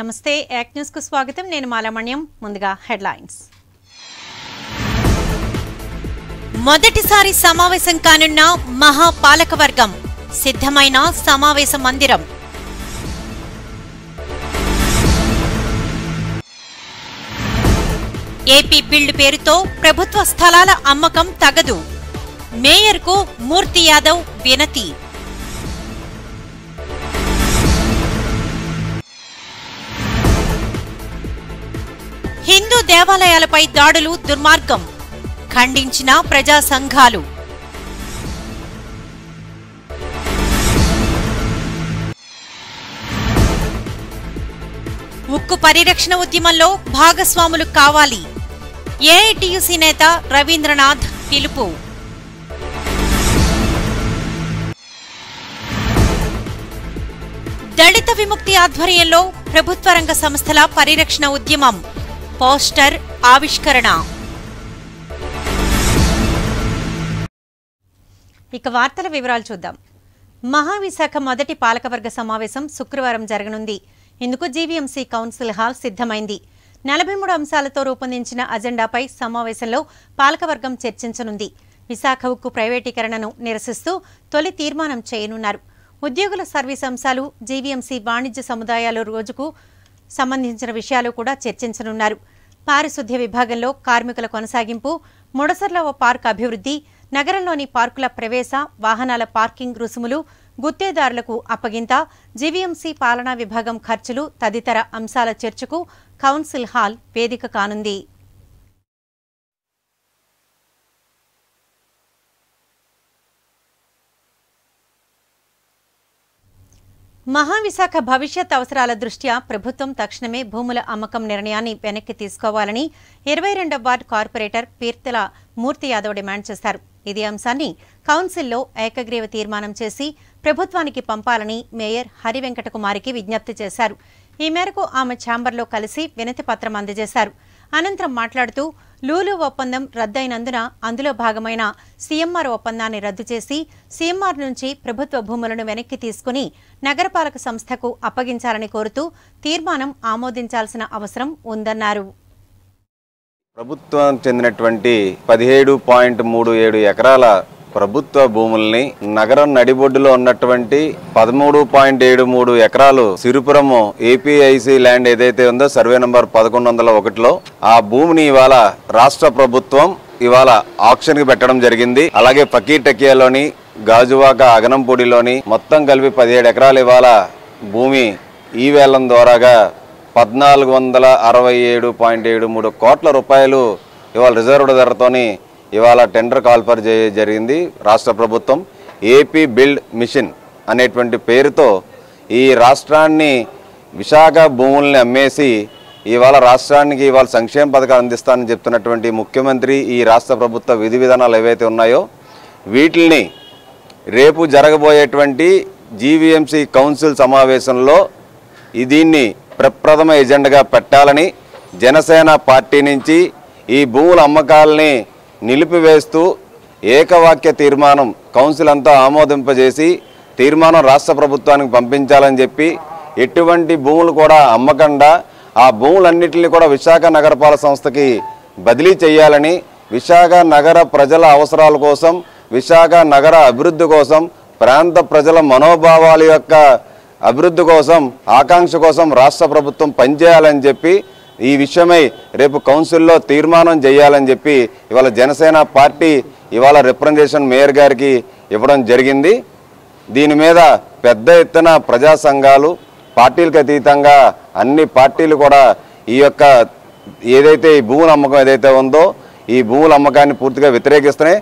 నమస్తే యాక్ న్యూస్ కు స్వాగతం నేను మాలామణ్యం ముందుగా హెడ్లైన్స్ మొదటిసారి సమావేశం కానున్న మహాపాలకవర్గం సిద్ధమైన సమావేశ మందిరం ఏపీ బిల్డ్ పేరుతో ప్రభుత్వ స్థలాల అమ్మకం తగదు మేయర్కు మూర్తి యాదవ్ వినతి హిందూ దేవాలయాలపై దాడులు దుర్మార్గం ఖండించిన ప్రజా సంఘాలు ఉక్కు పరిరక్షణ ఉద్యమంలో భాగస్వాములు కావాలి ఏఐటియుసి నేత రవీంద్రనాథ్ పిలుపు దళిత విముక్తి ఆధ్వర్యంలో ప్రభుత్వ రంగ సంస్థల పరిరక్షణ ఉద్యమం పోస్టర్ ఆవిష్కరణ ఇక వార్తల వివరాలు చూద్దాం మహావిశాఖ మొదటి పాలకవర్గ సమావేశం శుక్రవారం జరగనుంది ఇందుకు జీవీఎంసీ కౌన్సిల్ హాల్ సిద్ధమైంది నలభై మూడు అంశాలతో రూపొందించిన అజెండాపై సమావేశంలో పాలకవర్గం చర్చించనుంది విశాఖ ఉక్కు ప్రైవేటీకరణను నిరసిస్తూ తొలి తీర్మానం చేయనున్నారు ఉద్యోగుల సర్వీస్ అంశాలు జీవీఎంసీ వాణిజ్య సముదాయాల రోజుకు సంబంధించిన విషయాలు కూడా చర్చించనున్నారు పారిశుద్ధ్య విభాగంలో కార్మికుల కొనసాగింపు ముడసర్ల ఓ పార్క్ అభివృద్ధి నగరంలోని పార్కుల ప్రవేశ వాహనాల పార్కింగ్ రుసుములు గుత్తేదారులకు అప్పగింత జీవీఎంసీ పాలనా విభాగం ఖర్చులు తదితర అంశాల చర్చకు కౌన్సిల్ హాల్ వేదిక కానుంది మహావిశాఖ భవిష్యత్ అవసరాల దృష్ట్యా ప్రభుత్వం తక్షణమే భూముల అమ్మకం నిర్ణయాన్ని వెనక్కి తీసుకోవాలని ఇరవై రెండవ ward corporator Peerthala Murthy Yadav demand చేశారు ఇదే అంశాన్ని కౌన్సిల్లో ఏకగ్రీవ తీర్మానం చేసి ప్రభుత్వానికి పంపాలని మేయర్ హరివెంకటకుమారికి విజ్ఞప్తి చేశారు ఈ మేరకు ఆమె ఛాంబర్లో కలిసి వినతి పత్రం అందజేశారు అనంతరం మాట్లాడుతూ లూలు ఒప్పందం రద్దయినందున అందులో భాగమైన సీఎంఆర్ ఒప్పందాన్ని రద్దు చేసి సీఎంఆర్ నుంచి ప్రభుత్వ భూములను వెనక్కి తీసుకుని నగరపాలక సంస్థకు అప్పగించాలని కోరుతూ తీర్మానం ఆమోదించాల్సిన అవసరం ఉందన్నారు ప్రభుత్వం చెందినటువంటి పదిహేడు పాయింట్ మూడు ఏడు ఎకరాల ప్రభుత్వ భూముల్ని నగరం నడిబొడ్డులో ఉన్నటువంటి పదమూడు పాయింట్ ఏడు మూడు ఎకరాలు సిరుపురము ఏపీఐసి ల్యాండ్ ఏదైతే ఉందో సర్వే నంబర్ పదకొండు వందల ఒకటిలో ఆ భూమిని ఇవాళ రాష్ట్ర ప్రభుత్వం ఇవాళ ఆప్షన్ కి పెట్టడం జరిగింది అలాగే ఫకీటకియాలోని గాజువాక అగనంపూడిలోని మొత్తం కలిపి పదిహేడు ఎకరాలు ఇవాళ భూమి ఈ వేలం ద్వారాగా పద్నాలుగు వందల అరవై ఏడు పాయింట్ ఏడు మూడు కోట్ల రూపాయలు ఇవాళ రిజర్వ్డ్ ధరతోని ఇవాళ టెండర్ కాల్ఫర్ చే జరిగింది రాష్ట్ర ప్రభుత్వం ఏపీ బిల్డ్ మిషన్ అనేటువంటి పేరుతో ఈ రాష్ట్రాన్ని విశాఖ భూముల్ని అమ్మేసి ఇవాళ రాష్ట్రానికి ఇవాళ సంక్షేమ పథకాలు అందిస్తానని చెప్తున్నటువంటి ముఖ్యమంత్రి ఈ రాష్ట్ర ప్రభుత్వ విధి విధానాలు ఏవైతే ఉన్నాయో వీటిల్ని రేపు జరగబోయేటువంటి జీవీఎంసీ కౌన్సిల్ సమావేశంలో ఈ దీన్ని ప్రప్రథమ ఎజెండాగా పెట్టాలని జనసేన పార్టీ నుంచి ఈ భూముల అమ్మకాలని నిలిపివేస్తూ ఏకవాక్య తీర్మానం కౌన్సిల్ అంతా ఆమోదింపజేసి తీర్మానం రాష్ట్ర ప్రభుత్వానికి పంపించాలని చెప్పి ఎటువంటి భూములు కూడా అమ్మకుండా ఆ భూములన్నింటినీ కూడా విశాఖ నగరపాలక సంస్థకి బదిలీ చేయాలని విశాఖ నగర ప్రజల అవసరాల కోసం విశాఖ నగర అభివృద్ధి కోసం ప్రాంత ప్రజల మనోభావాల యొక్క అభివృద్ధి కోసం ఆకాంక్ష కోసం రాష్ట్ర ప్రభుత్వం పనిచేయాలని చెప్పి ఈ విషయమై రేపు కౌన్సిల్లో తీర్మానం చేయాలని చెప్పి ఇవాళ జనసేన పార్టీ ఇవాళ రిప్రజెంటేషన్ మేయర్ గారికి ఇవ్వడం జరిగింది దీని మీద పెద్ద ఎత్తున ప్రజా సంఘాలు పార్టీలకు అతీతంగా అన్ని పార్టీలు కూడా ఈ యొక్క ఏదైతే ఈ భూముల అమ్మకం ఏదైతే ఉందో ఈ భూముల అమ్మకాన్ని పూర్తిగా వ్యతిరేకిస్తున్నాయి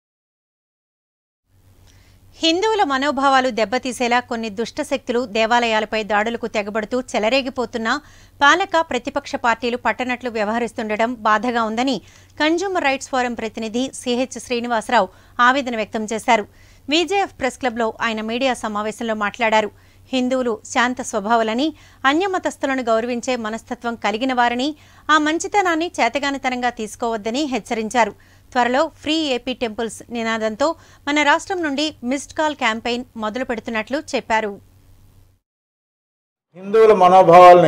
హిందువుల మనోభావాలు దెబ్బతీసేలా కొన్ని దుష్ట శక్తులు దేవాలయాలపై దాడులకు తెగబడుతూ చెలరేగిపోతున్న పాలక ప్రతిపక్ష పార్టీలు పట్టనట్లు వ్యవహరిస్తుండటం బాధగా ఉందని కన్జ్యూమర్ రైట్స్ ఫోరం ప్రతినిధి సిహెచ్ శ్రీనివాసరావు ఆవేదన వ్యక్తం చేశారు విజేఎఫ్ ప్రెస్ క్లబ్లో ఆయన మీడియా సమావేశంలో మాట్లాడారు హిందువులు శాంత స్వభావాలని అన్యమతస్థులను గౌరవించే మనస్తత్వం కలిగిన వారని ఆ మంచితనాన్ని చేతగానితనంగా తీసుకోవద్దని హెచ్చరించారు త్వరలో ఫ్రీ ఏపీ టెంపుల్స్ నినాదంతో మన రాష్ట్రం నుండి మిస్డ్ కాల్ క్యాంపెయిన్ మొదలు పెడుతున్నట్లు చెప్పారు హిందువుల మనోభావాల్ని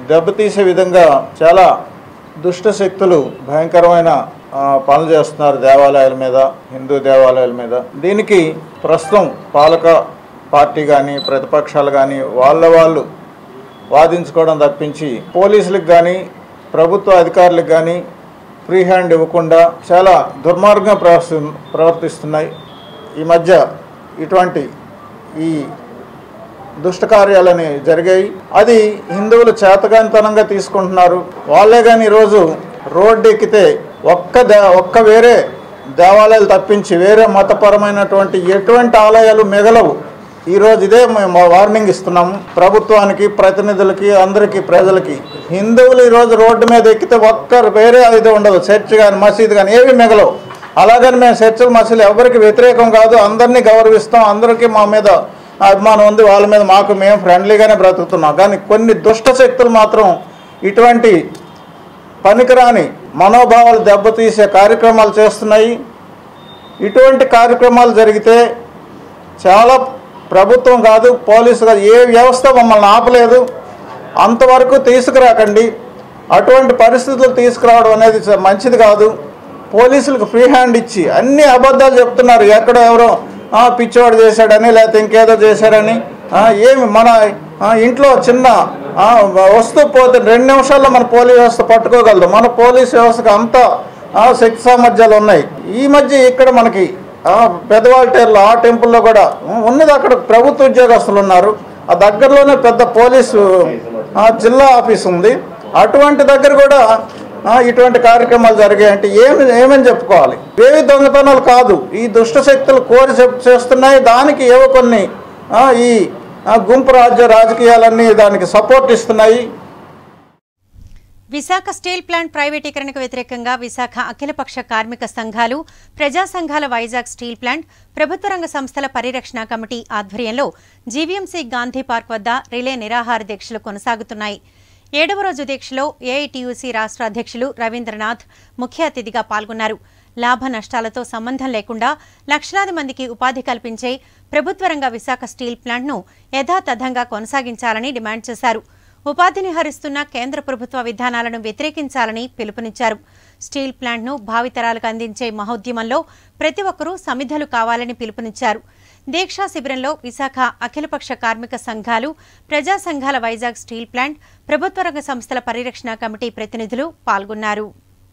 దెబ్బతీసే విధంగా చాలా దుష్ట శక్తులు భయంకరమైన ఆ, పనులు చేస్తున్నారు దేవాలయాల మీద హిందూ దేవాలయాల మీద దీనికి ప్రస్తుతం పాలక పార్టీ కానీ ప్రతిపక్షాలు కానీ వాళ్ళ వాళ్ళు వాదించుకోవడం తప్పించి పోలీసులకు కానీ ప్రభుత్వ అధికారులకు కానీ ఫ్రీ హ్యాండ్ ఇవ్వకుండా చాలా దుర్మార్గంగా ప్రవర్తి ప్రవర్తిస్తున్నాయి ఈ మధ్య ఇటువంటి ఈ దుష్ట కార్యాలని జరిగాయి అది హిందువులు చేతగానితనంగా తీసుకుంటున్నారు వాళ్ళే కానీ ఈరోజు రోడ్డు ఎక్కితే ఒక్క దే ఒక్క వేరే దేవాలయాలు తప్పించి వేరే మతపరమైనటువంటి ఎటువంటి ఆలయాలు మిగలవు ఈరోజు ఇదే మేము వార్నింగ్ ఇస్తున్నాము ప్రభుత్వానికి ప్రతినిధులకి అందరికీ ప్రజలకి హిందువులు ఈరోజు రోడ్డు మీద ఎక్కితే ఒక్కరు వేరే ఇది ఉండదు చర్చ్ కానీ మసీద్ కానీ ఏవి మిగలవు అలాగని మేము చర్చలు మసీదులు ఎవరికి వ్యతిరేకం కాదు అందరినీ గౌరవిస్తాం అందరికీ మా మీద అభిమానం ఉంది వాళ్ళ మీద మాకు మేము ఫ్రెండ్లీగానే బ్రతుకుతున్నాం కానీ కొన్ని దుష్ట శక్తులు మాత్రం ఇటువంటి పనికిరాని మనోభావాలు దెబ్బతీసే కార్యక్రమాలు చేస్తున్నాయి ఇటువంటి కార్యక్రమాలు జరిగితే చాలా ప్రభుత్వం కాదు పోలీసు కాదు ఏ వ్యవస్థ మమ్మల్ని ఆపలేదు అంతవరకు తీసుకురాకండి అటువంటి పరిస్థితులు తీసుకురావడం అనేది చ- మంచిది కాదు పోలీసులకు ఫ్రీ హ్యాండ్ ఇచ్చి అన్ని అబద్ధాలు చెప్తున్నారు ఎక్కడో ఎవరో ఆ, పిచ్చివాడు చేశాడని లేకపోతే ఇంకేదో చేశారని ఆ, ఏమి మన ఆ, ఇంట్లో చిన్న ఆ, వస్తూ పోతే రెండు నిమిషాల్లో మన పోలీస్ వ్యవస్థ పట్టుకోగలదు మన పోలీస్ వ్యవస్థకు అంత ఆ, శక్తి సామర్థ్యాలు ఉన్నాయి ఈ మధ్య ఇక్కడ మనకి ఆ, పెదవాల్టేర్లో ఆ టెంపుల్లో కూడా ఉన్నది అక్కడ ప్రభుత్వ ఉద్యోగస్తులు ఉన్నారు ఆ దగ్గరలోనే పెద్ద పోలీసు ఆ, జిల్లా ఆఫీస్ ఉంది అటువంటి దగ్గర కూడా ఆ, ఇటువంటి కార్యక్రమాలు జరిగాయంటే ఏమి ఏమని చెప్పుకోవాలి ఏవి దొంగతనాలు కాదు ఈ దుష్ట శక్తులు కోరి చెప్- చేస్తున్నాయి దానికి ఏవో కొన్ని ఆ, ఈ ఆ, గుంపు రాజ్య రాజకీయాలన్నీ దానికి సపోర్ట్ ఇస్తున్నాయి విశాఖ స్టీల్ ప్లాంట్ ప్రైవేటీకరణకు వ్యతిరేకంగా విశాఖ అఖిలపక్ష కార్మిక సంఘాలు ప్రజా సంఘాల వైజాగ్ స్టీల్ ప్లాంట్ ప్రభుత్వ రంగ సంస్థల పరిరక్షణ కమిటీ ఆధ్వర్యంలో జీవీఎంసీ గాంధీ పార్క్ వద్ద రిలే నిరాహార దీక్షలు కొనసాగుతున్నాయి ఏడవ రోజు దీక్షలో ఏఐటీయూసీ రాష్ట్ర అధ్యక్షులు రవీంద్రనాథ్ ముఖ్య అతిథిగా పాల్గొన్నారు లాభ నష్టాలతో సంబంధం లేకుండా లక్షలాది మందికి ఉపాధి కల్పించే ప్రభుత్వ రంగ విశాఖ స్టీల్ ప్లాంట్ను యథాతథంగా కొనసాగించాలని డిమాండ్ చేశారు ఉపాధిని హరిస్తున్న కేంద్ర ప్రభుత్వ విధానాలను వ్యతిరేకించాలని పిలుపునిచ్చారు స్టీల్ ప్లాంట్ను భావితరాలకు అందించే మహోద్యమంలో ప్రతి ఒక్కరూ సమిధలు కావాలని పిలుపునిచ్చారు దీక్షా శిబిరంలో విశాఖ అఖిలపక్ష కార్మిక సంఘాలు ప్రజా సంఘాల వైజాగ్ స్టీల్ ప్లాంట్ ప్రభుత్వ రంగ సంస్థల పరిరక్షణ కమిటీ ప్రతినిధులు పాల్గొన్నారు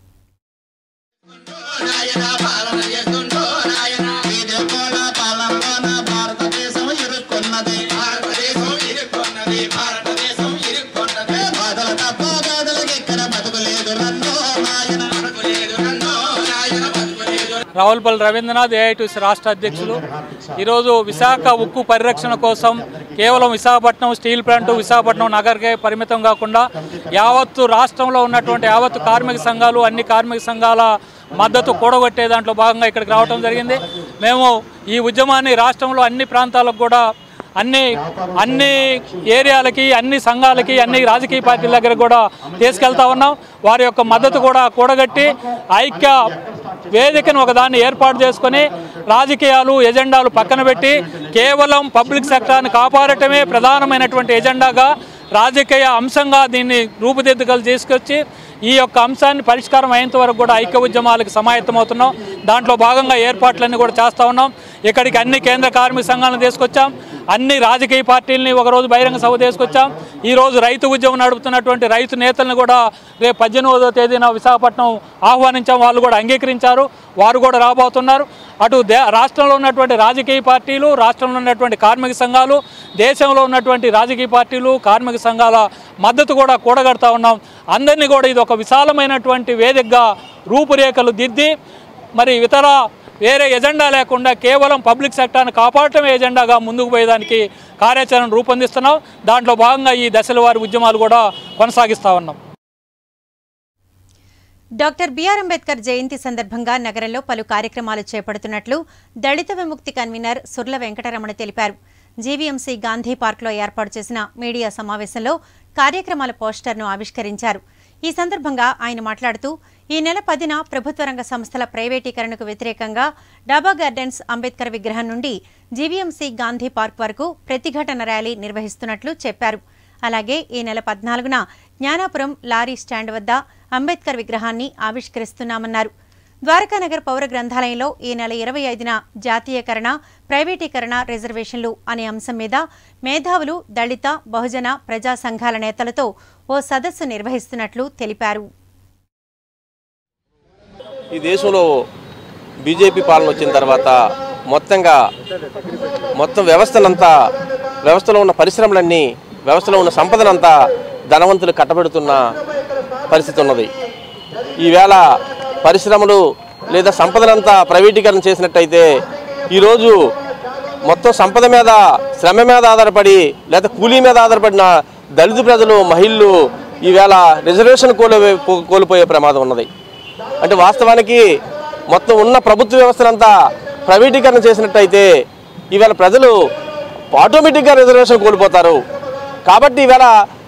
భారతదేశం ఇరుక్కున్నది భారతదేశం ఇరుక్కున్నది భారతదేశం ఇరుక్కున్నది బాధల తప్ప బాధలకి ఇక్కడ బతుకులేదు నన్నో నాయన బతుకులేదు నన్నో నాయన బతుకులేదు రావులపల్లి రవీంద్రనాథ్ ఏఐటీసీ రాష్ట్ర అధ్యక్షులు ఈరోజు విశాఖ ఉక్కు పరిరక్షణ కోసం కేవలం విశాఖపట్నం స్టీల్ ప్లాంట్ విశాఖపట్నం నగర్కే పరిమితం కాకుండా యావత్తు రాష్ట్రంలో ఉన్నటువంటి యావత్తు కార్మిక సంఘాలు అన్ని కార్మిక సంఘాల మద్దతు కూడగొట్టే దాంట్లో భాగంగా ఇక్కడికి రావడం జరిగింది మేము ఈ ఉద్యమాన్ని రాష్ట్రంలో అన్ని ప్రాంతాలకు కూడా అన్ని అన్ని ఏరియాలకి అన్ని సంఘాలకి అన్ని రాజకీయ పార్టీల దగ్గర కూడా తీసుకెళ్తా ఉన్నాం వారి యొక్క మద్దతు కూడా కూడగట్టి ఐక్య వేదికను ఒకదాన్ని ఏర్పాటు చేసుకొని రాజకీయాలు ఎజెండాలు పక్కన పెట్టి కేవలం పబ్లిక్ సెక్టార్ని కాపాడటమే ప్రధానమైనటువంటి ఎజెండాగా రాజకీయ అంశంగా దీన్ని రూపుదిద్దుకలు తీసుకొచ్చి ఈ యొక్క అంశాన్ని పరిష్కారం అయ్యేంత వరకు కూడా ఐక్య ఉద్యమాలకు సమాయత్తమవుతున్నాం దాంట్లో భాగంగా ఏర్పాట్లన్నీ కూడా చేస్తూ ఉన్నాం ఇక్కడికి అన్ని కేంద్ర కార్మిక సంఘాలను తీసుకొచ్చాం అన్ని రాజకీయ పార్టీలని ఒకరోజు బహిరంగ సభ తీసుకొచ్చాం ఈరోజు రైతు ఉద్యమం నడుపుతున్నటువంటి రైతు నేతలను కూడా రేపు పద్దెనిమిదవ తేదీన విశాఖపట్నం ఆహ్వానించాం వాళ్ళు కూడా అంగీకరించారు వారు కూడా రాబోతున్నారు అటు దే రాష్ట్రంలో ఉన్నటువంటి రాజకీయ పార్టీలు రాష్ట్రంలో ఉన్నటువంటి కార్మిక సంఘాలు దేశంలో ఉన్నటువంటి రాజకీయ పార్టీలు కార్మిక సంఘాల మద్దతు కూడా కూడగడతా ఉన్నాం అందరినీ కూడా ఇది ఒక విశాలమైనటువంటి వేదికగా రూపురేఖలు దిద్ది మరి ఇతర వేరే ఎజెండా లేకుండా కేవలం పబ్లిక్ సెక్టార్ని కాపాడటమే ఎజెండాగా ముందుకు పోయేదానికి కార్యాచరణ రూపొందిస్తున్నాం దాంట్లో భాగంగా ఈ దశల వారి ఉద్యమాలు కూడా కొనసాగిస్తా ఉన్నాం డాక్టర్ బిఆర్ అంబేద్కర్ జయంతి సందర్భంగా నగరంలో పలు కార్యక్రమాలు చేపడుతున్నట్లు దళిత విముక్తి కన్వీనర్ సుర్ల వెంకటరమణ తెలిపారు జీవీఎంసీ గాంధీ పార్క్లో ఏర్పాటు చేసిన మీడియా సమావేశంలో కార్యక్రమాల పోస్టర్ను ఆవిష్కరించారు ఈ సందర్భంగా ఆయన మాట్లాడుతూ ఈ నెల పదిన ప్రభుత్వ రంగ సంస్థల ప్రైవేటీకరణకు వ్యతిరేకంగా డాబా గార్డెన్స్ అంబేద్కర్ విగ్రహం నుండి జీవీఎంసీ గాంధీ పార్క్ వరకు ప్రతిఘటన ర్యాలీ నిర్వహిస్తున్నట్లు చెప్పారు అలాగే ఈ నెల పద్నాలుగున జ్ఞానాపురం లారీ స్టాండ్ వద్ద అంబేద్కర్ విగ్రహాన్ని ఆవిష్కరిస్తున్నామన్నారు ద్వారకానగర్ పౌర గ్రంథాలయంలో ఈ నెల ఇరవై ఐదున జాతీయకరణ ప్రైవేటీకరణ రిజర్వేషన్లు అనే అంశం మీద మేధావులు దళిత బహుజన ప్రజా సంఘాల నేతలతో ఓ సదస్సు నిర్వహిస్తున్నట్లు తెలిపారు ఈ దేశంలో బీజేపీ పాలన వచ్చిన తర్వాత మొత్తంగా మొత్తం వ్యవస్థనంతా వ్యవస్థలో ఉన్న పరిశ్రమలన్నీ వ్యవస్థలో ఉన్న సంపదనంతా ధనవంతులు కట్టబెడుతున్న పరిస్థితి ఉన్నది ఈవేళ పరిశ్రమలు లేదా సంపదనంతా ప్రైవేటీకరణ చేసినట్టయితే ఈరోజు మొత్తం సంపద మీద శ్రమ మీద ఆధారపడి లేదా కూలీ మీద ఆధారపడిన దళిత ప్రజలు మహిళలు ఈవేళ రిజర్వేషన్ కోల్పోయే కోల్పోయే ప్రమాదం ఉన్నది అంటే వాస్తవానికి మొత్తం ఉన్న ప్రభుత్వ వ్యవస్థనంతా ప్రైవేటీకరణ చేసినట్టయితే ఈవేళ ప్రజలు ఆటోమేటిక్గా రిజర్వేషన్ కోల్పోతారు కాబట్టి ఈవేళ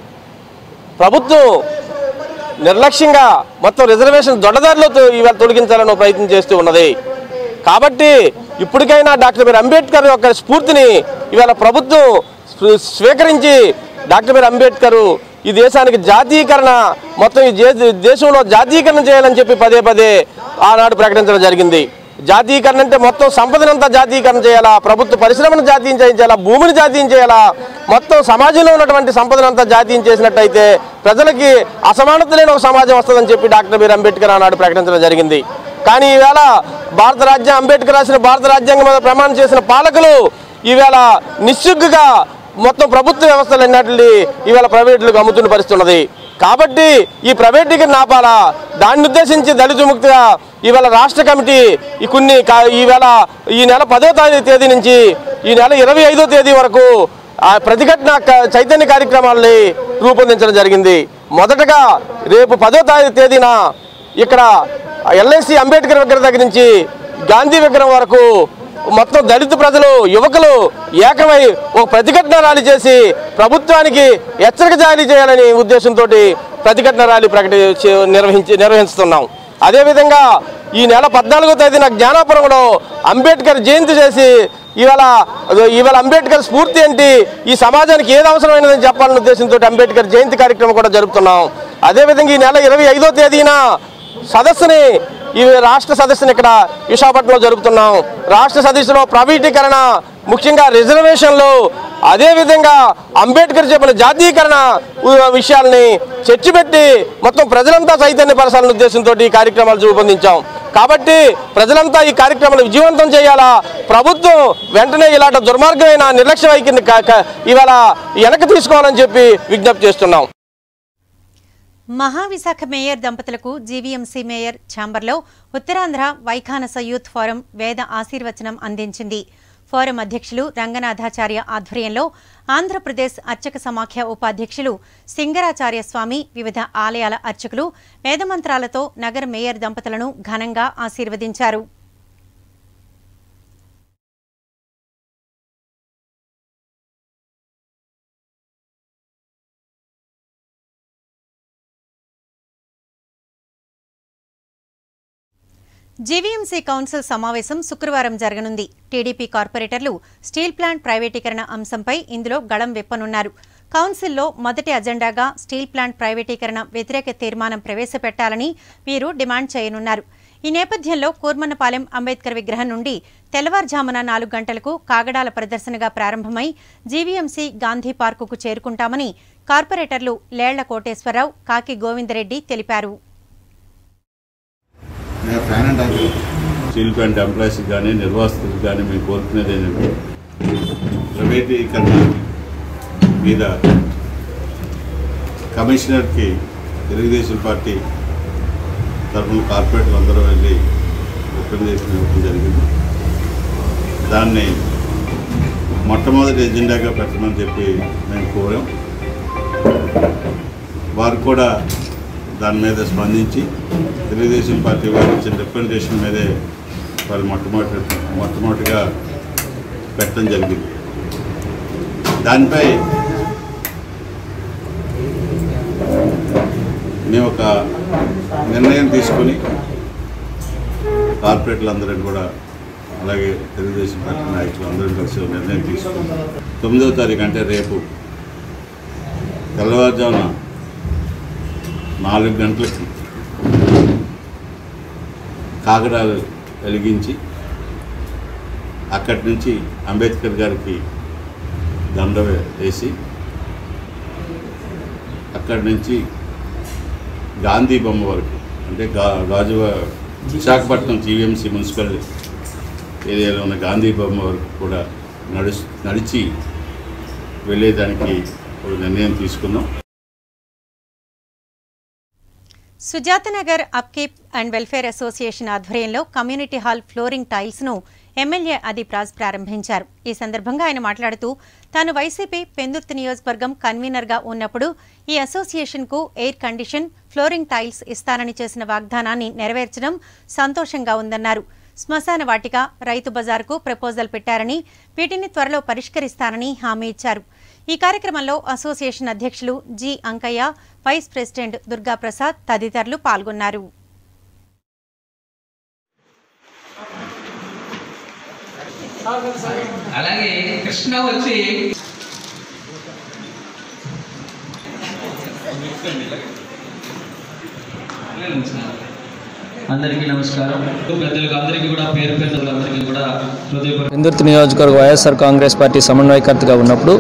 ప్రభుత్వం నిర్లక్ష్యంగా మొత్తం రిజర్వేషన్ దొడ్డదారిలో తొ- ఈవేళ తొలగించాలని ప్రయత్నం చేస్తూ ఉన్నది కాబట్టి ఇప్పటికైనా డాక్టర్ బిఆర్ అంబేద్కర్ యొక్క స్ఫూర్తిని ఇవాళ ప్రభుత్వం స్వీ- స్వీకరించి డాక్టర్ బిఆర్ అంబేద్కర్ ఈ దేశానికి జాతీయకరణ మొత్తం ఈ దే- దేశంలో జాతీయకరణ చేయాలని చెప్పి పదే పదే ఆనాడు ప్రకటించడం జరిగింది జాతీయకరణ అంటే మొత్తం సంపదనంతా జాతీయకరణ చేయాలా ప్రభుత్వ పరిశ్రమను జాతీయం చేయాలా భూమిని జాతీయం చేయాలా మొత్తం సమాజంలో ఉన్నటువంటి సంపదనంతా జాతీయం చేసినట్టయితే ప్రజలకి అసమానత లేని ఒక సమాజం వస్తుందని చెప్పి డాక్టర్ బిఆర్ అంబేద్కర్ ఆనాడు ప్రకటించడం జరిగింది కానీ ఈవేళ భారత రాజ్యం అంబేద్కర్ రాసిన భారత రాజ్యాంగం మీద ప్రమాణం చేసిన పాలకులు ఈవేళ నిస్సిగ్గుగా మొత్తం ప్రభుత్వ వ్యవస్థలు ఎన్నటిని ఈవేళ ప్రైవేట్లకు అమ్ముతున్న పరిస్థితి ఉన్నది కాబట్టి ఈ ప్రైవేటీకరణ ఆపాలా దాన్ని ఉద్దేశించి దళిత విముక్తిగా ఈవేళ రాష్ట్ర కమిటీ ఈ కొన్ని కా- ఈవేళ ఈ నెల పదో తారీఖు తేదీ నుంచి ఈ నెల ఇరవై ఐదో తేదీ వరకు ఆ ప్రతిఘటన క- చైతన్య కార్యక్రమాలని రూపొందించడం జరిగింది మొదటగా రేపు పదో తారీఖు తేదీన ఇక్కడ ఎల్ఐసి అంబేద్కర్ విగ్రహం దగ్గర నుంచి గాంధీ విగ్రహం వరకు మొత్తం దళిత ప్రజలు యువకులు ఏకమై ఒక ప్రతిఘటన ర్యాలీ చేసి ప్రభుత్వానికి హెచ్చరిక జారీ చేయాలని ఉద్దేశంతో ప్రతిఘటన ర్యాలీ ప్రకటి చే- నిర్వహించి నిర్వహిస్తున్నాం అదేవిధంగా ఈ నెల పద్నాలుగో తేదీన జ్ఞానాపురంలో అంబేద్కర్ జయంతి చేసి ఇవాళ ఇవాళ అంబేద్కర్ స్ఫూర్తి ఏంటి ఈ సమాజానికి ఏది అవసరమైనదని చెప్పాలనే ఉద్దేశంతో అంబేద్కర్ జయంతి కార్యక్రమం కూడా జరుపుతున్నాం అదేవిధంగా ఈ నెల ఇరవై ఐదో తేదీన సదస్సుని ఈ రాష్ట్ర సదస్సుని ఇక్కడ విశాఖపట్నంలో జరుపుతున్నాం రాష్ట్ర సదస్సులో ప్రైవేటీకరణ ముఖ్యంగా రిజర్వేషన్లు అదేవిధంగా అంబేద్కర్ చెప్పిన జాతీయకరణ ఉ- విషయాల్ని చర్చ పెట్టి మొత్తం ప్రజలంతా చైతన్యపరచాలనే ఉద్దేశంతో ఈ కార్యక్రమాలు రూపొందించాం కాబట్టి ప్రజలంతా ఈ కార్యక్రమాలు విజయవంతం చేయాలా ప్రభుత్వం వెంటనే ఇలాంటి దుర్మార్గమైన నిర్లక్ష్య వైఖరిని క- క- ఇవాళ వెనక్కి తీసుకోవాలని చెప్పి విజ్ఞప్తి చేస్తున్నాం మహావిశాఖ మేయర్ దంపతులకు జీవీఎంసీ మేయర్ ఛాంబర్లో ఉత్తరాంధ్ర వైఖానస యూత్ ఫోరం వేద ఆశీర్వచనం అందించింది ఫోరం అధ్యక్షులు రంగనాథాచార్య ఆధ్వర్యంలో ఆంధ్రప్రదేశ్ అర్చక సమాఖ్య ఉపాధ్యక్షులు సింగరాచార్య స్వామి వివిధ ఆలయాల అర్చకులు వేదమంత్రాలతో నగర మేయర్ దంపతులను ఘనంగా ఆశీర్వదించారు జీవీఎంసీ కౌన్సిల్ సమావేశం శుక్రవారం జరగనుంది టీడీపీ కార్పొరేటర్లు స్టీల్ ప్లాంట్ ప్రైవేటీకరణ అంశంపై ఇందులో గళం విప్పనున్నారు కౌన్సిల్లో మొదటి అజెండాగా స్టీల్ ప్లాంట్ ప్రైవేటీకరణ వ్యతిరేక తీర్మానం ప్రవేశపెట్టాలని వీరు డిమాండ్ చేయనున్నారు ఈ నేపథ్యంలో కూర్మన్నపాలెం అంబేద్కర్ విగ్రహం నుండి తెల్లవారుజామున నాలుగు గంటలకు కాగడాల ప్రదర్శనగా ప్రారంభమై జీవీఎంసీ గాంధీ పార్కుకు చేరుకుంటామని కార్పొరేటర్లు లేళ్ల కోటేశ్వరరావు కాకి గోవిందరెడ్డి తెలిపారు స్టీల్ ప్లాంట్ ఎంప్లాయీస్కి కానీ నిర్వాసితులకు కానీ మేము కోరుకునేది ఏంటంటే ప్రైవేటీకరణ మీద కమిషనర్కి తెలుగుదేశం పార్టీ తరఫున కార్పొరేటర్లు అందరూ వెళ్ళి రికమెండేషన్ ఇవ్వడం జరిగింది దాన్ని మొట్టమొదటి ఎజెండాగా పెట్టమని చెప్పి మేము కోరాం వారు కూడా దాని మీద స్పందించి తెలుగుదేశం పార్టీ వారు ఇచ్చిన రిప్రజెంటేషన్ మీదే వాళ్ళు మొట్టమొదటి మొట్టమొదటిగా పెట్టడం జరిగింది దానిపై మేము ఒక నిర్ణయం తీసుకొని కార్పొరేటర్లందరూ కూడా అలాగే తెలుగుదేశం పార్టీ నాయకులు అందరూ కలిసి ఒక నిర్ణయం తీసుకుని తొమ్మిదవ తారీఖు అంటే రేపు తెల్లవారుజామున నాలుగు గంటలకి కాగడాలు వెలిగించి అక్కడి నుంచి అంబేద్కర్ గారికి దండ వేసి అక్కడి నుంచి గాంధీ బొమ్మ వరకు అంటే గా గాజు విశాఖపట్నం జీవీఎంసీ మున్సిపల్ ఏరియాలో ఉన్న గాంధీ బొమ్మ వరకు కూడా నడు నడిచి వెళ్ళేదానికి ఒక నిర్ణయం తీసుకున్నాం Sujathanagar upkeep and welfare association ఆధ్వర్యంలో కమ్యూనిటీ హాల్ ఫ్లోరింగ్ టైల్స్ ను ఎమ్మెల్యే అదీప్ రాజ్ ప్రారంభించారు ఈ సందర్భంగా ఆయన మాట్లాడుతూ తాను వైసీపీ పెందుర్తి నియోజకవర్గం కన్వీనర్ గా ఉన్నప్పుడు ఈ అసోసియేషన్ కు ఎయిర్ కండిషన్ ఫ్లోరింగ్ టైల్స్ ఇస్తానని చేసిన వాగ్దానాన్ని నెరవేర్చడం సంతోషంగా ఉందన్నారు శ్మశాన వాటిక రైతు బజార్కు ప్రపోజల్ పెట్టారని వీటిని త్వరలో పరిష్కరిస్తానని హామీ ఇచ్చారు ఈ కార్యక్రమంలో అసోసియేషన్ అధ్యక్షులు G Ankaiah vice president Durga Prasad తదితరులు పాల్గొన్నారు అలాగే కృష్ణ వచ్చి అందరికీ నమస్కారం పెద్దలకు అందరికీ కూడా పేరు పెద్దలందరికీ కూడా హృదయపూర్వక పెందుర్తి నియోజకవర్గ వైఎస్ఆర్ కాంగ్రెస్ పార్టీ సమన్వయకర్తగా ఉన్నప్పుడు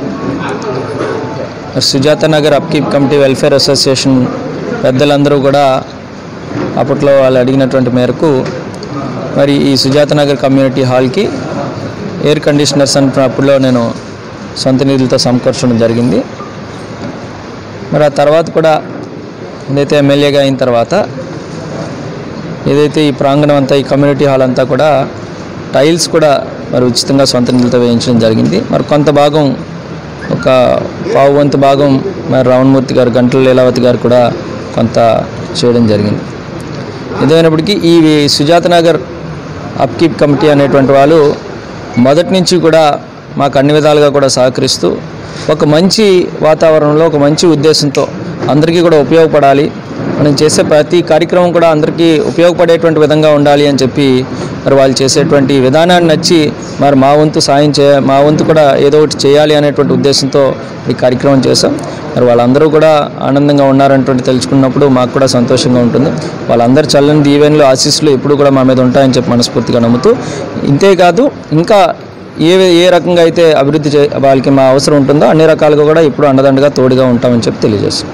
Sujatha Nagar upkeep committee welfare association పెద్దలందరూ కూడా అప్పట్లో వాళ్ళు అడిగినటువంటి మేరకు మరి ఈ సుజాత నగర్ కమ్యూనిటీ హాల్కి ఎయిర్ కండిషనర్స్ అన్నప్పుడులో నేను సొంత నిధులతో సమకూర్చడం జరిగింది మరి ఆ తర్వాత కూడా ఏదైతే ఎమ్మెల్యేగా అయిన తర్వాత ఏదైతే ఈ ప్రాంగణం అంతా ఈ కమ్యూనిటీ హాల్ అంతా కూడా టైల్స్ కూడా మరి ఉచితంగా సొంత నిధులతో వేయించడం జరిగింది మరి కొంత భాగం ఒక పావు వంతు భాగం మరి రావణమూర్తి గారు గంటల లీలావతి గారు కూడా కొంత చేయడం జరిగింది ఏదైనప్పటికీ ఈ సుజాత నగర్ అప్కీప్ కమిటీ అనేటువంటి వాళ్ళు మొదటి నుంచి కూడా మాకు అన్ని విధాలుగా కూడా సహకరిస్తూ ఒక మంచి వాతావరణంలో ఒక మంచి ఉద్దేశంతో అందరికీ కూడా ఉపయోగపడాలి మనం చేసే ప్రతి కార్యక్రమం కూడా అందరికీ ఉపయోగపడేటువంటి విధంగా ఉండాలి అని చెప్పి మరి వాళ్ళు చేసేటువంటి విధానాన్ని నచ్చి మరి మా వంతు సాయం చే మా వంతు కూడా ఏదో ఒకటి చేయాలి అనేటువంటి ఉద్దేశంతో ఈ కార్యక్రమం చేశాం మరి వాళ్ళందరూ కూడా ఆనందంగా ఉన్నారనేటువంటి తెలుసుకున్నప్పుడు మాకు కూడా సంతోషంగా ఉంటుంది వాళ్ళందరి చల్లని దీవెనలు ఆశీస్సులు ఎప్పుడు కూడా మా మీద ఉంటాయని చెప్పి మనస్ఫూర్తిగా నమ్ముతూ ఇంతేకాదు ఇంకా ఏ ఏ రకంగా అయితే అభివృద్ధి చే వాళ్ళకి మా అవసరం ఉంటుందో అన్ని రకాలుగా కూడా ఇప్పుడు అండదండగా తోడుగా ఉంటామని చెప్పి తెలియజేస్తాం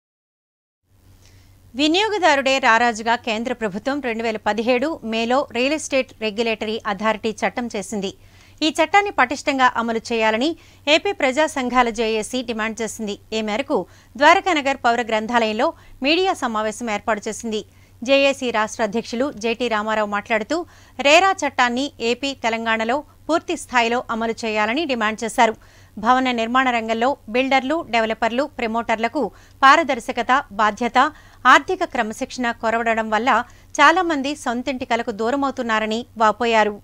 వినియోగదారుడే రారాజుగా కేంద్ర ప్రభుత్వం రెండు వేల పదిహేడు మేలో రియల్ ఎస్టేట్ రెగ్యులేటరీ అథారిటీ చట్టం చేసింది ఈ చట్టాన్ని పటిష్టంగా అమలు చేయాలని ఏపీ ప్రజా సంఘాల జేఏసీ డిమాండ్ చేసింది ఈ మేరకు ద్వారకానగర్ పౌర గ్రంథాలయంలో మీడియా సమావేశం ఏర్పాటు చేసింది జేఏసీ రాష్ట్ర అధ్యక్షులు జేటీ రామారావు మాట్లాడుతూ రేరా చట్టాన్ని ఏపీ తెలంగాణలో పూర్తి స్థాయిలో అమలు చేయాలని డిమాండ్ చేశారు భవన నిర్మాణ రంగంలో బిల్డర్లు డెవలపర్లు ప్రమోటర్లకు పారదర్శకత బాధ్యత ఆర్థిక క్రమశిక్షణ కొరవడడం వల్ల చాలా మంది సొంతింటి కలకు దూరమవుతున్నారని వాపోయారు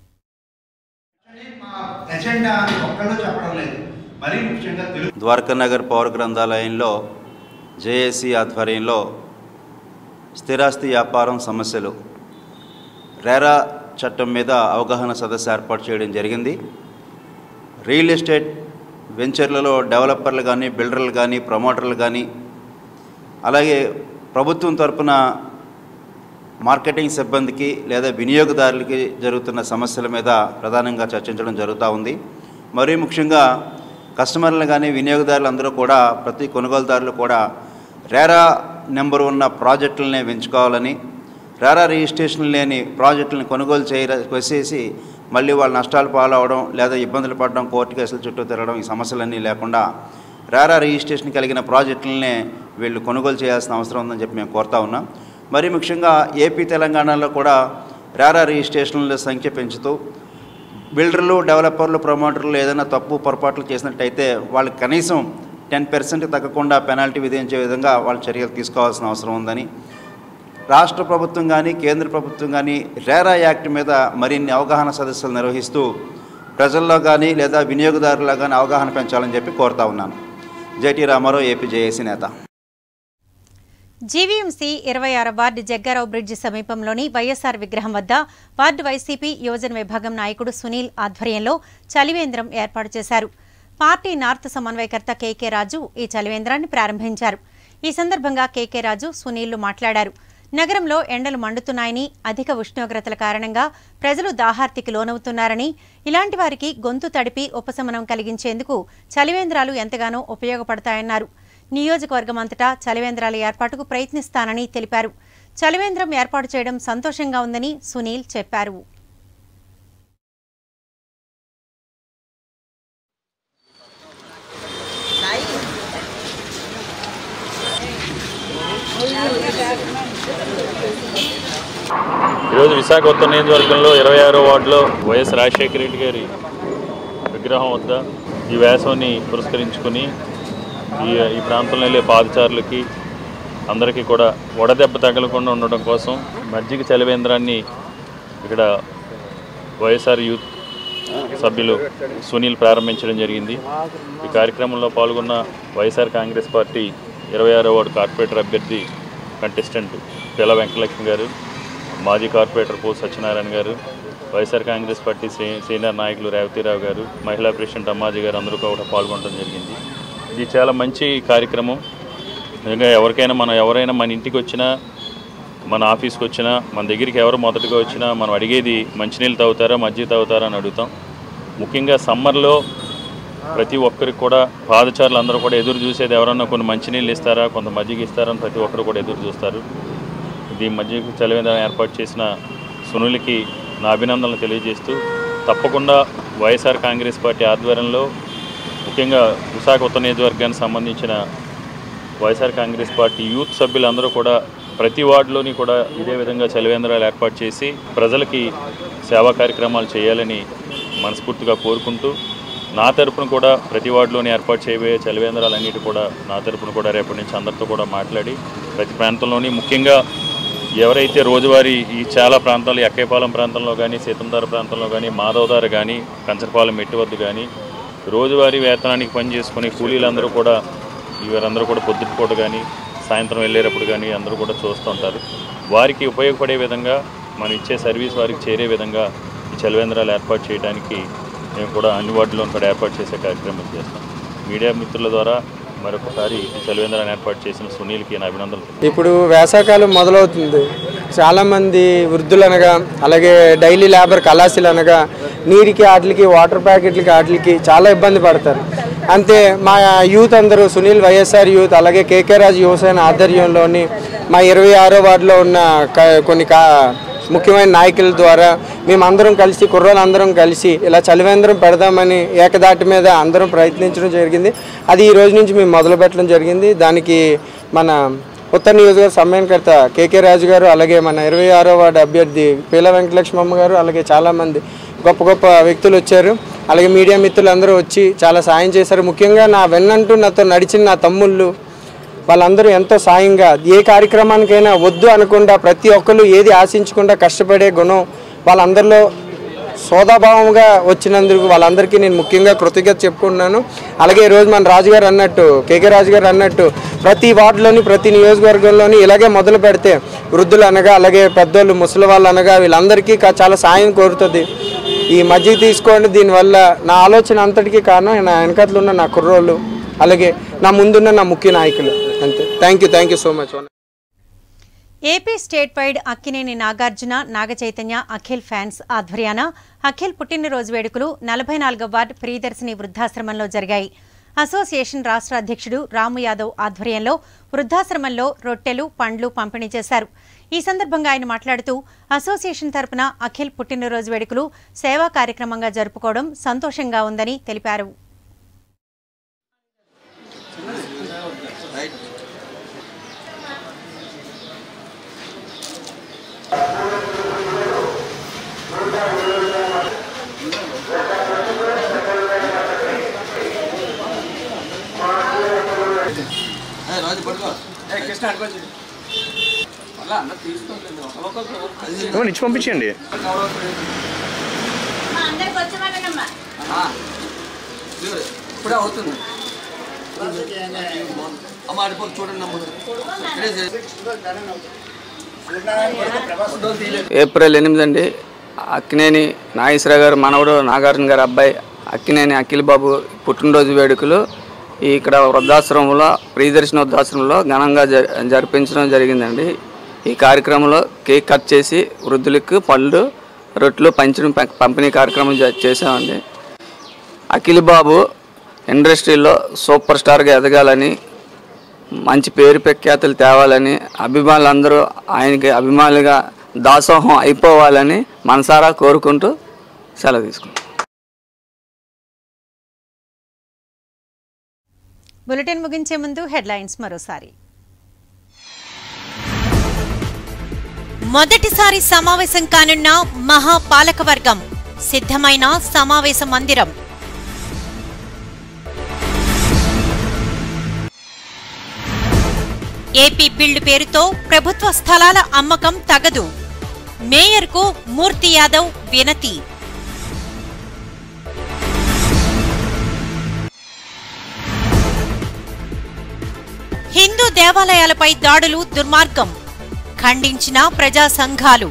ఎజెండా అని ఒక్కళ్ళు చెప్పడం లేదు మరీ ముఖ్యంగా తెలుగు ద్వారకానగర్ పౌర గ్రంథాలయంలో జేఏసీ ఆధ్వర్యంలో స్థిరాస్తి వ్యాపారం సమస్యలు రేరా చట్టం మీద అవగాహన సదస్సు ఏర్పాటు చేయడం జరిగింది రియల్ ఎస్టేట్ వెంచర్లలో డెవలపర్లు కానీ బిల్డర్లు కానీ ప్రమోటర్లు కానీ అలాగే ప్రభుత్వం తరపున మార్కెటింగ్ సిబ్బందికి లేదా వినియోగదారులకి జరుగుతున్న సమస్యల మీద ప్రధానంగా చర్చించడం జరుగుతూ ఉంది మరీ ముఖ్యంగా కస్టమర్లు కానీ వినియోగదారులు అందరూ కూడా ప్రతి కొనుగోలుదారులు కూడా రేరా నెంబర్ ఉన్న ప్రాజెక్టులనే పెంచుకోవాలని రేరా రిజిస్ట్రేషన్ లేని ప్రాజెక్టులను కొనుగోలు చేయ వచ్చేసి మళ్ళీ వాళ్ళు నష్టాలు పాలవడం లేదా ఇబ్బందులు పడడం కోర్టు కేసుల చుట్టూ తిరగడం ఈ సమస్యలన్నీ లేకుండా రేరా రిజిస్ట్రేషన్ కలిగిన ప్రాజెక్టులనే వీళ్ళు కొనుగోలు చేయాల్సిన అవసరం ఉందని చెప్పి మేము కోరుతా ఉన్నాం మరి ముఖ్యంగా ఏపీ తెలంగాణలో కూడా రేరా రిజిస్ట్రేషన్ల సంఖ్య పెంచుతూ బిల్డర్లు డెవలపర్లు ప్రమోటర్లు ఏదైనా తప్పు పొరపాట్లు చేసినట్టయితే వాళ్ళకి కనీసం టెన్ పర్సెంట్ తగ్గకుండా పెనాల్టీ విధించే విధంగా వాళ్ళు చర్యలు తీసుకోవాల్సిన అవసరం ఉందని రాష్ట్ర ప్రభుత్వం కానీ కేంద్ర ప్రభుత్వం కానీ రేరా యాక్ట్ మీద మరిన్ని అవగాహన సదస్సులు నిర్వహిస్తూ ప్రజల్లో కానీ లేదా వినియోగదారుల్లో కానీ అవగాహన పెంచాలని చెప్పి కోరుతా ఉన్నాను జేటీ రామారావు ఏపీ జేఏసీ నేత జీవీఎంసీ ఇరవై ఆరు వార్డు జగ్గారావు బ్రిడ్జి సమీపంలోని వైఎస్ఆర్ విగ్రహం వద్ద వార్డు వైసీపీ యువజన విభాగం నాయకుడు సునీల్ ఆధ్వర్యంలో చలివేంద్రం ఏర్పాటు చేశారు పార్టీ నార్త్ సమన్వయకర్త కేకే రాజు ఈ చలివేంద్రాన్ని ప్రారంభించారు ఈ సందర్భంగా కేకే రాజు సునీళ్లు మాట్లాడారు నగరంలో ఎండలు మండుతున్నాయని అధిక ఉష్ణోగ్రతల కారణంగా ప్రజలు దాహార్తికి లోనవుతున్నారని ఇలాంటి వారికి గొంతు తడిపి ఉపశమనం కలిగించేందుకు చలివేంద్రాలు ఎంతగానో ఉపయోగపడతాయన్నారు నియోజకవర్గం అంతటా చలివేంద్రాల ఏర్పాటుకు ప్రయత్నిస్తానని తెలిపారు చలివేంద్రం ఏర్పాటు చేయడం సంతోషంగా ఉందని సునీల్ చెప్పారు ఈరోజు విశాఖ ఉత్తర నియోజకవర్గంలో ఇరవై ఆరో వార్డులో వైఎస్ రాజశేఖర రెడ్డి గారి విగ్రహం వద్ద ఈ వేసవిని పురస్కరించుకుని ఈ ఈ ప్రాంతంలో వెళ్ళే పాదచారులకి అందరికీ కూడా వడదెబ్బ తగలకుండా ఉండడం కోసం మజ్జిగ చలివేంద్రాన్ని ఇక్కడ వైఎస్ఆర్ యూత్ సభ్యులు సునీల్ ప్రారంభించడం జరిగింది ఈ కార్యక్రమంలో పాల్గొన్న వైఎస్ఆర్ కాంగ్రెస్ పార్టీ ఇరవై ఆరో వార్డు కార్పొరేటర్ అభ్యర్థి కంటెస్టెంట్ పిల్ల వెంకటలక్ష్మి గారు మాజీ కార్పొరేటర్ పో సత్యనారాయణ గారు వైఎస్ఆర్ కాంగ్రెస్ పార్టీ సీ- సీనియర్ నాయకులు రేవతిరావు గారు మహిళా ప్రెసిడెంట్ అమ్మాజీ గారు అందరూ కూడా పాల్గొనడం జరిగింది ఇది చాలా మంచి కార్యక్రమం నిజంగా ఎవరికైనా మనం ఎవరైనా మన ఇంటికి వచ్చినా మన ఆఫీస్కి వచ్చినా మన దగ్గరికి ఎవరు మొదటగా వచ్చినా మనం అడిగేది మంచినీళ్ళు తాగుతారా మజ్జిగ తాగుతారా అని అడుగుతాం ముఖ్యంగా సమ్మర్లో ప్రతి ఒక్కరికి కూడా పాదచారులు అందరూ కూడా ఎదురు చూసేది ఎవరన్నా కొన్ని మంచినీళ్ళు ఇస్తారా కొంత మజ్జిగ ఇస్తారా అని ప్రతి ఒక్కరు కూడా ఎదురు చూస్తారు ఇది మజ్జిగ చలివేంద్రం ఏర్పాటు చేసిన సునీల్కి నా అభినందనలు తెలియజేస్తూ తప్పకుండా వైఎస్ఆర్ కాంగ్రెస్ పార్టీ ఆధ్వర్యంలో ముఖ్యంగా విశాఖ ఉత్తర నియోజకవర్గానికి సంబంధించిన వైఎస్ఆర్ కాంగ్రెస్ పార్టీ యూత్ సభ్యులందరూ కూడా ప్రతి వార్డులోని కూడా ఇదే విధంగా చలివేంద్రాలు ఏర్పాటు చేసి ప్రజలకి సేవా కార్యక్రమాలు చేయాలని మనస్ఫూర్తిగా కోరుకుంటూ నా తరపున కూడా ప్రతి వార్డులోని ఏర్పాటు చేయబోయే చలివేంద్రాలన్నిటి కూడా నా తరపున కూడా రేపటి నుంచి అందరితో కూడా మాట్లాడి ప్రతి ప్రాంతంలోని ముఖ్యంగా ఎవరైతే రోజువారీ ఈ చాలా ప్రాంతాలు ఎక్కైపాలెం ప్రాంతంలో కానీ సీతంధార ప్రాంతంలో కానీ మాధవదార కానీ కంచరపాలెం మెట్టు వద్ద కానీ రోజువారీ వేతనానికి పని చేసుకుని కూలీలందరూ కూడా వీరందరూ కూడా పొద్దుటిపూట కానీ సాయంత్రం వెళ్ళేటప్పుడు కానీ అందరూ కూడా చూస్తుంటారు వారికి ఉపయోగపడే విధంగా మనం ఇచ్చే సర్వీస్ వారికి చేరే విధంగా ఈ చలివేంద్రాలు ఏర్పాటు చేయడానికి మేము కూడా అన్ని వార్డులను కూడా ఏర్పాటు చేసే కార్యక్రమం చేస్తాం మీడియా మిత్రుల ద్వారా మరొకసారి ఈ చలివేంద్రాన్ని ఏర్పాటు చేసిన సునీల్కి నా అభినందనలు ఇప్పుడు వేసవకాలం మొదలవుతుంది చాలామంది వృద్ధులు అనగా అలాగే డైలీ లేబర్ కళాశీలు అనగా నీరుకి వాటికి వాటర్ ప్యాకెట్లకి వాటికి చాలా ఇబ్బంది పడతారు అంతే మా యూత్ అందరూ సునీల్ వైఎస్ఆర్ యూత్ అలాగే కేకే రాజు యువసేన ఆధ్వర్యంలోని మా ఇరవై ఆరో వార్డులో ఉన్న క- కొన్ని కా ముఖ్యమైన నాయకుల ద్వారా మేమందరం కలిసి కుర్రోళ్ళందరం కలిసి ఇలా చలివేంద్రం పెడదామని ఏకదాటి మీద అందరం ప్రయత్నించడం జరిగింది అది ఈ రోజు నుంచి మేము మొదలు పెట్టడం జరిగింది దానికి మన ఉత్తర నియోజకవర్గ సమ్మేళనకర్త కేకే రాజు గారు అలాగే మన ఇరవై ఆరో వార్డు అభ్యర్థి పీల వెంకటలక్ష్మమ్మ గారు అలాగే చాలామంది గొప్ప గొప్ప వ్యక్తులు వచ్చారు అలాగే మీడియా మిత్రులు అందరూ వచ్చి చాలా సాయం చేశారు ముఖ్యంగా నా వెన్నంటూ నాతో నడిచిన నా తమ్ముళ్ళు వాళ్ళందరూ ఎంతో సాయంగా ఏ కార్యక్రమానికైనా వద్దు అనకుండా ప్రతి ఒక్కరు ఏది ఆశించకుండా కష్టపడే గుణం వాళ్ళందరిలో సోదాభావంగా వచ్చినందుకు వాళ్ళందరికీ నేను ముఖ్యంగా కృతజ్ఞత చెప్పుకుంటున్నాను అలాగే ఈరోజు మన రాజుగారు అన్నట్టు కేకే రాజు గారు అన్నట్టు ప్రతి వార్డులోని ప్రతి నియోజకవర్గంలోని ఇలాగే మొదలు పెడితే వృద్ధులు అనగా అలాగే పెద్దోళ్ళు ముసలి వాళ్ళు అనగా వీళ్ళందరికీ కా- చాలా సాయం కోరుతుంది ఈ మజ్జిగ తీసుకోండి దీనివల్ల నా ఆలోచన అంతటికీ కారణం నా వెనకట్లు ఉన్న నా కుర్రోళ్ళు అలాగే నా ముందున్న నా ముఖ్య నాయకులు అంతే thank you thank you so much AP state wide Akkineni Nagarjuna Nagachaitanya Akhil fans ఆధ్వర్యాన అఖిల్ పుట్టినరోజు వేడుకలు నలభై నాలుగవ వార్డు ప్రియదర్శిని వృద్ధాశ్రమంలో జరిగాయి అసోసియేషన్ రాష్ట్ర అధ్యక్షుడు రాము యాదవ్ ఆధ్వర్యంలో వృద్ధాశ్రమంలో రొట్టెలు పండ్లు పంపిణీ చేశారు ఈ సందర్భంగా ఆయన మాట్లాడుతూ అసోసియేషన్ తరపున అఖిల్ పుట్టినరోజు వేడుకలు సేవా కార్యక్రమంగా జరుపుకోవడం సంతోషంగా ఉందని తెలిపారు ఇచ్చి పంపించండి ఇప్పుడే అవుతుంది అమ్మ అడిపోయి చూడండి అమ్మ ఏప్రిల్ ఎనిమిది అండి అక్కినేని నాగేశ్వర గారు మనవడు నాగార్జున గారి అబ్బాయి అక్కినేని అఖిల్ బాబు పుట్టినరోజు వేడుకలు ఈ ఇక్కడ వృద్ధాశ్రమంలో ప్రియదర్శన వృద్ధాశ్రమంలో ఘనంగా జ జరిపించడం జరిగిందండి ఈ కార్యక్రమంలో కేక్ కట్ చేసి వృద్ధులకు పళ్ళు రొట్టెలు పంచడం ప- పంపిణీ కార్యక్రమం జ- చేశామండి అఖిల్ బాబు ఇండస్ట్రీలో సూపర్ స్టార్గా ఎదగాలని మంచి పేరు ప్రఖ్యాతులు తేవాలని అభిమానులందరూ ఆయనకి అభిమానులుగా దాసోహం అయిపోవాలని మనసారా కోరుకుంటూ సెలవు తీసుకుంటాం బులెటిన్ ముగించే ముందు హెడ్లైన్స్ మరోసారి మొదటిసారి సమావేశం కానున్న మహాపాలకవర్గం సిద్ధమైన సమావేశ మందిరం ఏపీ బిల్డ్ పేరుతో ప్రభుత్వ స్థలాల అమ్మకం తగదు మేయర్కు మూర్తి యాదవ్ వినతి హిందూ దేవాలయాలపై దాడులు దుర్మార్గం ఖండించిన ప్రజా సంఘాలు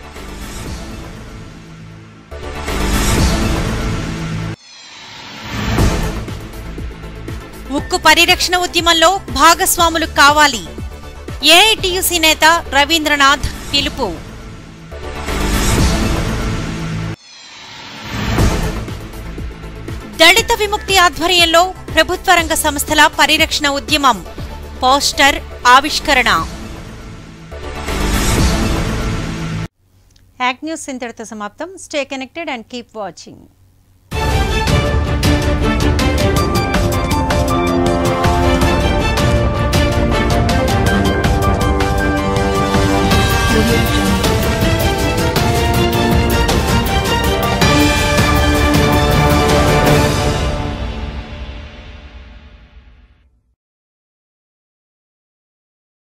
ఉక్కు పరిరక్షణ ఉద్యమంలో భాగస్వాములు కావాలి ఏఐటియుసి నేత రవీంద్రనాథ్ పిలుపు దళిత విముక్తి ఆధ్వర్యంలో ప్రభుత్వ రంగ సంస్థల పరిరక్షణ ఉద్యమం పోస్టర్ ఆవిష్కరణ యాక్ న్యూస్ ఇంతటితో సమాప్తం stay connected and keep watching